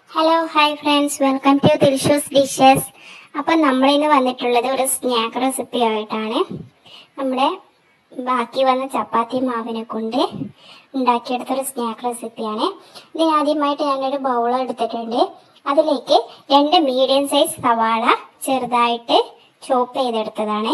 hello hi friends welcome to Dilshu's dishes appam നമ്മളിന്ന് വന്നിട്ടുള്ളത് ഒരു സ്നാക്ക് റെസിപ്പി ആയിട്ടാണ് നമ്മുടെ ബാക്കി വന്ന ചപ്പാത്തി മാവിനെ കൊണ്ട് ഉണ്ടാക്കിയെടുത്തൊരു സ്നാക്ക് റെസിപ്പിയാണ് ഇതിന് ആദ്യമായിട്ട് ഞാനൊരു ബൗൾ എടുത്തിട്ടുണ്ട് അതിലേക്ക് രണ്ട് മീഡിയം സൈസ് സവാള ചെറുതായിട്ട് ചോപ്പ് ചെയ്തെടുത്തതാണ്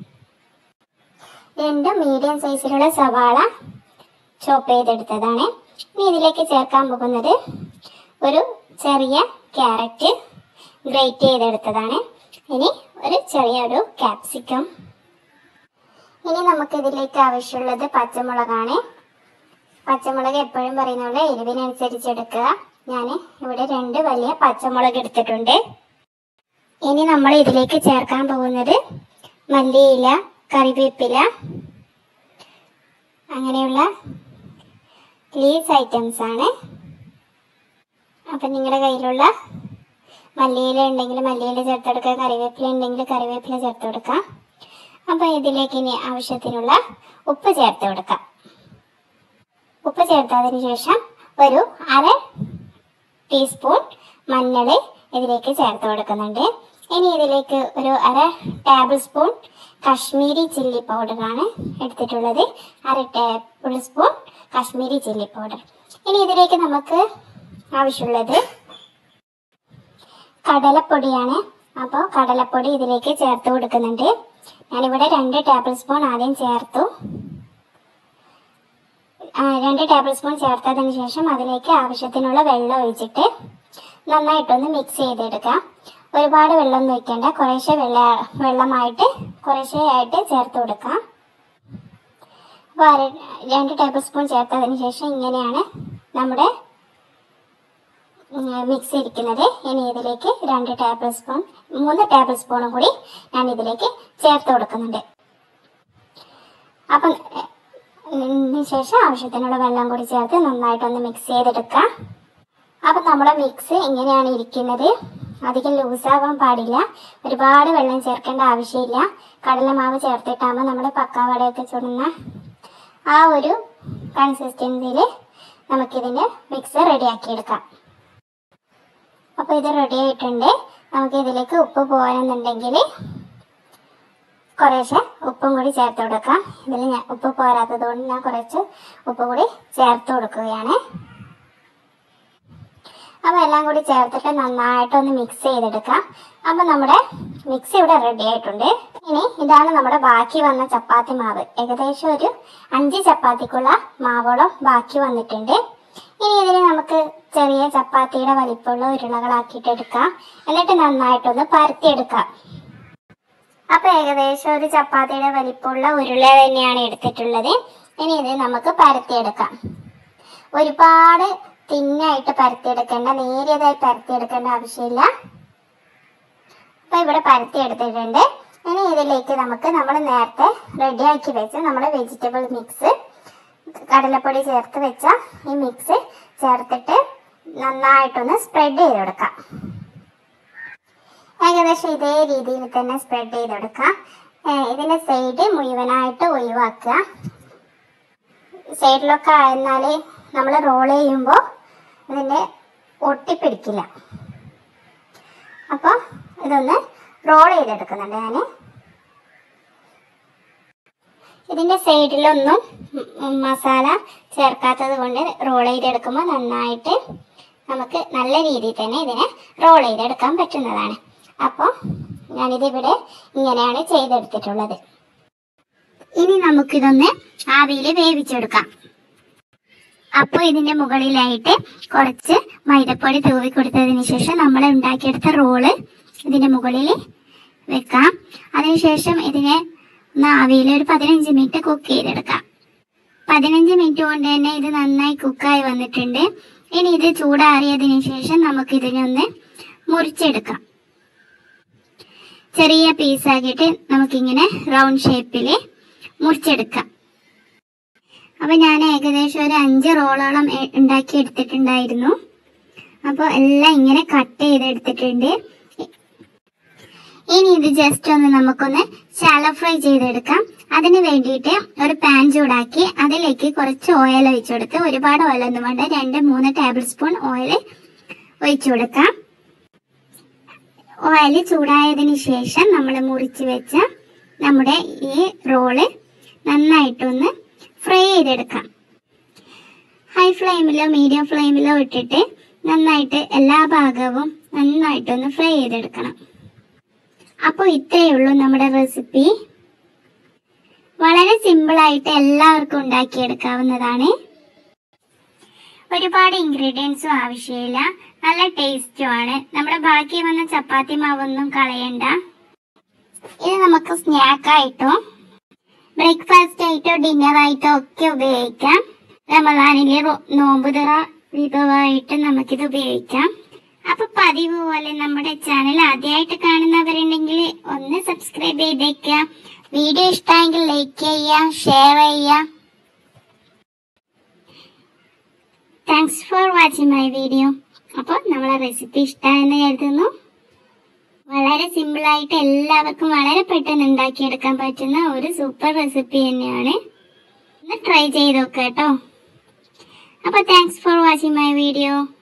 രണ്ട് മീഡിയം സൈസിലുള്ള സവാള ചോപ്പ് ചെയ്തെടുത്തതാണ് ഇനി ഇതിലേക്ക് ചേർക്കാൻ പോകുന്നത് ഒരു ചെറിയ ക്യാരറ്റ് ഗ്രേറ്റ് ചെയ്തെടുത്തതാണ് ഇനി ഒരു ചെറിയ ഒരു ക്യാപ്സിക്കം ഇനി നമുക്ക് ഇതിലേക്ക് ആവശ്യമുള്ളത് പച്ചമുളകാണ് പച്ചമുളക് എപ്പോഴും പറയുന്ന പോലെ എരിവിനനുസരിച്ച് എടുക്കുക ഞാൻ ഇവിടെ രണ്ട് വലിയ പച്ചമുളക് എടുത്തിട്ടുണ്ട് ഇനി നമ്മൾ ഇതിലേക്ക് ചേർക്കാൻ പോകുന്നത് മല്ലിയില കറിവേപ്പില അങ്ങനെയുള്ള ലീവ്സ് ഐറ്റംസ് ആണ് അപ്പം നിങ്ങളുടെ കയ്യിലുള്ള മല്ലിയില ഉണ്ടെങ്കിൽ മല്ലിയില ചേർത്ത് കൊടുക്കുക കറിവേപ്പില ഉണ്ടെങ്കിൽ കറിവേപ്പില ചേർത്ത് കൊടുക്കാം അപ്പോൾ ഇതിലേക്ക് ഇനി ആവശ്യത്തിനുള്ള ഉപ്പ് ചേർത്ത് കൊടുക്കാം ഉപ്പ് ചേർത്തതിന് ശേഷം ഒരു അര ടീസ്പൂൺ മഞ്ഞൾ ഇതിലേക്ക് ചേർത്ത് കൊടുക്കുന്നുണ്ട് ഇനി ഇതിലേക്ക് ഒരു അര ടേബിൾ സ്പൂൺ കശ്മീരി ചില്ലി പൗഡറാണ് എടുത്തിട്ടുള്ളത് അര tablespoon Kashmiri chilli powder ഇനി ഇതിലേക്ക് നമുക്ക് ആവശ്യമുള്ളത് കടലപ്പൊടിയാണ് അപ്പോൾ കടലപ്പൊടി ഇതിലേക്ക് ചേർത്ത് കൊടുക്കുന്നുണ്ട് ഞാനിവിടെ രണ്ട് ടേബിൾ സ്പൂൺ ആദ്യം ചേർത്തു ആ, രണ്ട് ടേബിൾ സ്പൂൺ ചേർത്തതിന് ശേഷം അതിലേക്ക് ആവശ്യത്തിനുള്ള വെള്ളം ഒഴിച്ചിട്ട് നന്നായിട്ടൊന്ന് മിക്സ് ചെയ്തെടുക്കാം ഒരുപാട് വെള്ളമൊന്നും ഒഴിക്കേണ്ട കുറേശ്ശെ വെള്ള വെള്ളമായിട്ട് കുറേശ്ശെ ആയിട്ട് ചേർത്ത് കൊടുക്കാം അപ്പോൾ അര രണ്ട് ടേബിൾ സ്പൂൺ ചേർത്തതിന് ശേഷം ഇങ്ങനെയാണ് നമ്മുടെ മിക്സ് ഇരിക്കുന്നത് ഇനി ഇതിലേക്ക് രണ്ട് ടേബിൾ സ്പൂൺ മൂന്ന് ടേബിൾ സ്പൂണും കൂടി ഞാൻ ഇതിലേക്ക് ചേർത്ത് കൊടുക്കുന്നുണ്ട് അപ്പം എ- ഇതിന് ശേഷം ആവശ്യത്തിനുള്ള വെള്ളം കൂടി ചേർത്ത് നന്നായിട്ടൊന്ന് മിക്സ് ചെയ്തെടുക്കാം അപ്പം നമ്മുടെ മിക്സ് ഇങ്ങനെയാണ് ഇരിക്കുന്നത് അധികം ലൂസാവാൻ പാടില്ല ഒരുപാട് വെള്ളം ചേർക്കേണ്ട ആവശ്യമില്ല കടലമാവ് ചേർത്തിട്ടാകുമ്പോൾ നമ്മുടെ പക്കാവടയൊക്കെ ചുടുന്ന ആ ഒരു കൺസിസ്റ്റൻസിയിൽ നമുക്കിതിൻ്റെ മിക്സ് റെഡിയാക്കിയെടുക്കാം അപ്പോൾ ഇത് റെഡി ആയിട്ടുണ്ട് നമുക്ക് ഇതിലേക്ക് ഉപ്പ് പോരാന്നുണ്ടെങ്കിൽ കുറേശ്ശെ ഉപ്പും കൂടി ചേർത്ത് കൊടുക്കാം ഇതിൽ ഞാൻ ഉപ്പ് പോരാത്തത് കൊണ്ട് ഞാൻ കുറച്ച് ഉപ്പ് കൂടി ചേർത്ത് കൊടുക്കുകയാണ് അപ്പോൾ എല്ലാം കൂടി ചേർത്തിട്ട് നന്നായിട്ടൊന്ന് മിക്സ് ചെയ്തെടുക്കാം അപ്പോൾ നമ്മുടെ മിക്സ് ഇവിടെ റെഡി ആയിട്ടുണ്ട് ഇനി ഇതാണ് നമ്മുടെ ബാക്കി വന്ന ചപ്പാത്തി മാവ് ഏകദേശം ഒരു അഞ്ച് ചപ്പാത്തിക്കുള്ള മാവോളം ബാക്കി വന്നിട്ടുണ്ട് ഇനി ഇതിനെ നമുക്ക് ചെറിയ ചപ്പാത്തിയുടെ വലിപ്പമുള്ള ഉരുളകളാക്കിയിട്ട് എടുക്കാം എന്നിട്ട് നന്നായിട്ടൊന്ന് പരത്തിയെടുക്കാം അപ്പൊ ഏകദേശം ഒരു ചപ്പാത്തിയുടെ വലിപ്പമുള്ള ഉരുള തന്നെയാണ് എടുത്തിട്ടുള്ളത് ഇനി ഇത് നമുക്ക് പരത്തിയെടുക്കാം ഒരുപാട് തിന്നായിട്ട് പരത്തിയെടുക്കേണ്ട നേരിയതായി പരത്തിയെടുക്കേണ്ട ആവശ്യമില്ല അപ്പൊ ഇവിടെ പരത്തിയെടുത്തിട്ടുണ്ട് ഇനി ഇതിലേക്ക് നമുക്ക് നമ്മൾ നേരത്തെ റെഡിയാക്കി വെച്ച നമ്മുടെ വെജിറ്റബിൾ മിക്സ് കടലപ്പൊടി ചേർത്ത് വെച്ച ഈ മിക്സ് ചേർത്തിട്ട് നന്നായിട്ടൊന്ന് സ്പ്രെഡ് ചെയ്ത് കൊടുക്കാം ഏകദേശം ഇതേ രീതിയിൽ തന്നെ സ്പ്രെഡ് ചെയ്ത് കൊടുക്കാം ഏഹ് ഇതിന്റെ സൈഡ് മുഴുവനായിട്ട് ഒഴിവാക്കുക സൈഡിലൊക്കെ ആയിരുന്നാൽ നമ്മൾ റോൾ ചെയ്യുമ്പോൾ ഇതിൻ്റെ ഒട്ടിപ്പിടിക്കില്ല അപ്പോൾ ഇതൊന്ന് റോൾ ചെയ്തെടുക്കുന്നുണ്ട് ഞാൻ ഇതിൻ്റെ സൈഡിലൊന്നും ഉം, ഉം, മസാല ചേർക്കാത്തത് കൊണ്ട് റോൾ ചെയ്തെടുക്കുമ്പോൾ നന്നായിട്ട് നമുക്ക് നല്ല രീതിയിൽ തന്നെ ഇതിനെ റോൾ ചെയ്തെടുക്കാൻ പറ്റുന്നതാണ് അപ്പോൾ ഞാനിതിവിടെ ഇങ്ങനെയാണ് ചെയ്തെടുത്തിട്ടുള്ളത് ഇനി നമുക്കിതൊന്ന് ആവിയിൽ വേവിച്ചെടുക്കാം അപ്പോൾ ഇതിന്റെ മുകളിലായിട്ട് കുറച്ച് മൈദപ്പൊടി തൂവി കൊടുത്തതിന് ശേഷം നമ്മൾ ഉണ്ടാക്കിയെടുത്ത റോള് ഇതിന്റെ മുകളിൽ വെക്കാം അതിനുശേഷം ഇതിനെ ഒന്ന് ആവിയിൽ ഒരു പതിനഞ്ച് മിനിറ്റ് കുക്ക് ചെയ്തെടുക്കാം പതിനഞ്ച് മിനിറ്റ് കൊണ്ട് തന്നെ ഇത് നന്നായി കുക്കായി വന്നിട്ടുണ്ട് ഇനി ഇത് ചൂടാറിയതിന് ശേഷം നമുക്ക് ഇതിനൊന്ന് മുറിച്ചെടുക്കാം ചെറിയ പീസാക്കിയിട്ട് നമുക്കിങ്ങനെ റൗണ്ട് ഷേപ്പിൽ മുറിച്ചെടുക്കാം അപ്പൊ ഞാൻ ഏകദേശം ഒരു അഞ്ച് റോളോളം എ- ഉണ്ടാക്കി എടുത്തിട്ടുണ്ടായിരുന്നു അപ്പോൾ എല്ലാം ഇങ്ങനെ കട്ട് ചെയ്തെടുത്തിട്ടുണ്ട് ഇനി ഇത് ജസ്റ്റ് ഒന്ന് നമുക്കൊന്ന് ശാലോ ഫ്രൈ ചെയ്തെടുക്കാം അതിന് വേണ്ടിയിട്ട് ഒരു പാൻ ചൂടാക്കി അതിലേക്ക് കുറച്ച് ഓയിൽ ഒഴിച്ചു കൊടുത്ത് ഒരുപാട് ഓയിലൊന്നും വേണ്ട രണ്ട് മൂന്ന് ടേബിൾ സ്പൂൺ ഓയിൽ ഒഴിച്ചു കൊടുക്കാം ഓയിൽ ചൂടായതിനു ശേഷം നമ്മൾ മുറിച്ച് വെച്ച നമ്മുടെ ഈ റോള് നന്നായിട്ടൊന്ന് ഫ്രൈ ചെയ്തെടുക്കാം ഹൈ ഫ്ലെയിമിലോ മീഡിയം ഫ്ലെയിമിലോ ഇട്ടിട്ട് നന്നായിട്ട് എല്ലാ ഭാഗവും നന്നായിട്ടൊന്ന് ഫ്രൈ ചെയ്തെടുക്കണം അപ്പോൾ ഇത്രയേ ഉള്ളൂ നമ്മുടെ റെസിപ്പി വളരെ സിമ്പിളായിട്ട് എല്ലാവർക്കും ഉണ്ടാക്കിയെടുക്കാവുന്നതാണ് ഒരുപാട് ഇൻഗ്രീഡിയൻസും ആവശ്യമില്ല നല്ല ടേസ്റ്റും ആണ് നമ്മുടെ ബാക്കി വന്ന ചപ്പാത്തി മാവൊന്നും കളയണ്ട ഇത് നമുക്ക് സ്നാക്കായിട്ടോ ബ്രേക്ക്ഫാസ്റ്റ് ആയിട്ടോ ഡിന്നർ ആയിട്ടോ ഒക്കെ ഉപയോഗിക്കാം റമദാനിലെ റോ- നോമ്പുതുറ വിഭവമായിട്ട് നമുക്കിത് ഉപയോഗിക്കാം അപ്പൊ പതിവ് പോലെ നമ്മുടെ ചാനൽ ആദ്യമായിട്ട് കാണുന്നവരുണ്ടെങ്കിൽ ഒന്ന് സബ്സ്ക്രൈബ് ചെയ്തേക്കുക വീഡിയോ ഇഷ്ടമെങ്കിൽ ലൈക്ക് ചെയ്യുക ഷെയർ ചെയ്യുക thanks for watching my video അപ്പോൾ നമ്മളെ റെസിപ്പി ഇഷ്ടമായെന്ന് കരുതുന്നു വളരെ സിമ്പിളായിട്ട് എല്ലാവർക്കും വളരെ പെട്ടെന്ന് ഉണ്ടാക്കിയെടുക്കാൻ പറ്റുന്ന ഒരു സൂപ്പർ റെസിപ്പി തന്നെയാണ് ഒന്ന് ട്രൈ ചെയ്ത് നോക്കാം കേട്ടോ അപ്പോൾ thanks for watching my video